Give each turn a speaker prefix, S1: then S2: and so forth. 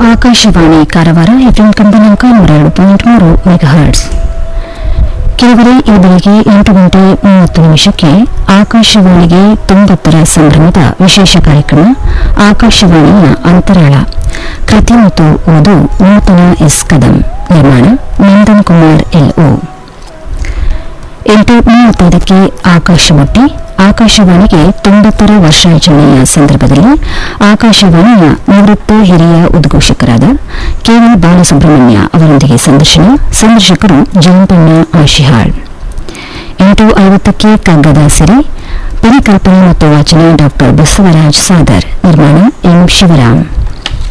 S1: Akashvani Karwar FM ಕಂಪನಾಂಕ ನೂರ ಎರಡು ಪಾಯಿಂಟ್ ಮೂರು ಮೆಗಾಹರ್ಟ್ಸ್ ಕೆಲವರೇ ಈ ಬೆಳಿಗ್ಗೆ ಎಂಟು ಗಂಟೆ ಮೂವತ್ತು ನಿಮಿಷಕ್ಕೆ ಆಕಾಶವಾಣಿಗೆ ತೊಂಬತ್ತರ ಸಂಭ್ರಮದ ವಿಶೇಷ ಕಾರ್ಯಕ್ರಮ ಆಕಾಶವಾಣಿಯ ಅಂತರಾಳ ಕೃತಿ ಮತ್ತು ಓದು ನೂತನ ಎಸ್ ಕದಂ ನಿರ್ಮಾಣ ನಂದನ್ ಕುಮಾರ್ ಎಲ್ಒ ಎಂಟು ಮೂವತ್ತೈದಕ್ಕೆ ಆಕಾಶಮುಟ್ಟಿ ಆಕಾಶವಾಣಿಗೆ ತೊಂಬತ್ತರ ವರ್ಷಾಚರಣೆಯ ಸಂದರ್ಭದಲ್ಲಿ ಆಕಾಶವಾಣಿಯ ನಿವೃತ್ತ ಹಿರಿಯ ಉದ್ಘೋಷಕರಾದ ಕೆವಿ ಬಾಲಸುಬ್ರಹ್ಮಣ್ಯ ಅವರೊಂದಿಗೆ ಸಂದರ್ಶನ ಸಂದರ್ಶಕರು ಜಯಂತಣ್ಣ ಆಶಿಹಾಳ್ ಎಂಟು ಐವತ್ತಕ್ಕೆ ಕಗ್ಗದ ಸಿರಿ ಪರಿಕಲ್ಪನೆ ಮತ್ತು ವಾಚನ ಡಾಕ್ಟರ್ ಬಸವರಾಜ್ ಸಾದರ್ ನಿರ್ಮಾಣ ಎಂ ಶಿವರಾಮ್